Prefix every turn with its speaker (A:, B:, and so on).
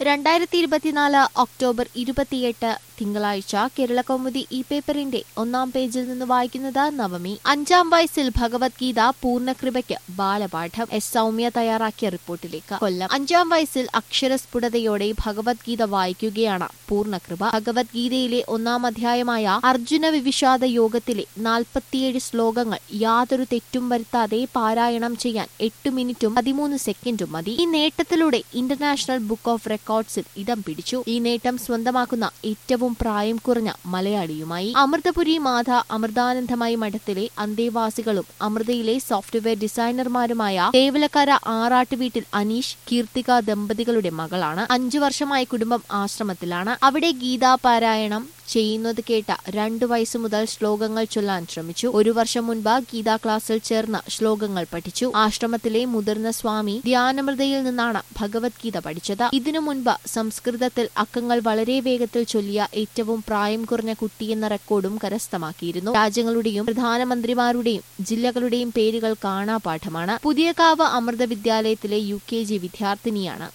A: രണ്ടായിരത്തി ഇരുപത്തിനാല് ഒക്ടോബർ ഇരുപത്തിയെട്ട് തിങ്കളാഴ്ച കേരളകൗമുദി ഈ പേപ്പറിന്റെ ഒന്നാം പേജിൽ നിന്ന് വായിക്കുന്നത് നവമി അഞ്ചാം വയസ്സിൽ ഭഗവത്ഗീത പൂർണ്ണകൃപയ്ക്ക് ബാലപാഠം എസ് സൗമ്യ തയ്യാറാക്കിയ റിപ്പോർട്ടിലേക്ക് കൊല്ലം അഞ്ചാം വയസ്സിൽ അക്ഷരസ്ഫുടതയോടെ ഭഗവത്ഗീത വായിക്കുകയാണ് പൂർണ്ണകൃപ ഭഗവത്ഗീതയിലെ ഒന്നാം അധ്യായമായ അർജുന വിവിഷാദ യോഗത്തിലെ നാൽപ്പത്തിയേഴ് ശ്ലോകങ്ങൾ യാതൊരു തെറ്റും വരുത്താതെ പാരായണം ചെയ്യാൻ എട്ട് മിനിറ്റും പതിമൂന്ന് സെക്കൻഡും മതി ഈ നേട്ടത്തിലൂടെ ഇന്റർനാഷണൽ ബുക്ക് ഓഫ് റെക്കോർഡ്സിൽ ഇടം പിടിച്ചു ഈ നേട്ടം സ്വന്തമാക്കുന്ന ഏറ്റവും പ്രായം കുറഞ്ഞ മലയാളിയുമായി അമൃതപുരി മാധ അമൃതാനന്ദമായി മഠത്തിലെ അന്തേവാസികളും അമൃതയിലെ സോഫ്റ്റ്വെയർ ഡിസൈനർമാരുമായ തേവലക്കര ആറാട്ട് വീട്ടിൽ അനീഷ് കീർത്തിക ദമ്പതികളുടെ മകളാണ് അഞ്ചു വർഷമായി കുടുംബം ആശ്രമത്തിലാണ് അവിടെ ഗീതാപാരായണം ചെയ്യുന്നത് കേട്ട രണ്ടു വയസ്സ് മുതൽ ശ്ലോകങ്ങൾ ചൊല്ലാൻ ശ്രമിച്ചു ഒരു വർഷം മുൻപ് ഗീതാ ക്ലാസ്സിൽ ചേർന്ന് ശ്ലോകങ്ങൾ പഠിച്ചു ആശ്രമത്തിലെ മുതിർന്ന സ്വാമി ധ്യാനമൃതയിൽ നിന്നാണ് ഭഗവത്ഗീത പഠിച്ചത് ഇതിനു മുൻപ് സംസ്കൃതത്തിൽ അക്കങ്ങൾ വളരെ വേഗത്തിൽ ചൊല്ലിയ ഏറ്റവും പ്രായം കുറഞ്ഞ കുട്ടിയെന്ന റെക്കോർഡും കരസ്ഥമാക്കിയിരുന്നു രാജ്യങ്ങളുടെയും പ്രധാനമന്ത്രിമാരുടെയും ജില്ലകളുടെയും പേരുകൾ കാണാപാഠമാണ് പുതിയകാവ് അമൃത വിദ്യാലയത്തിലെ യു കെ ജി വിദ്യാർത്ഥിനിയാണ്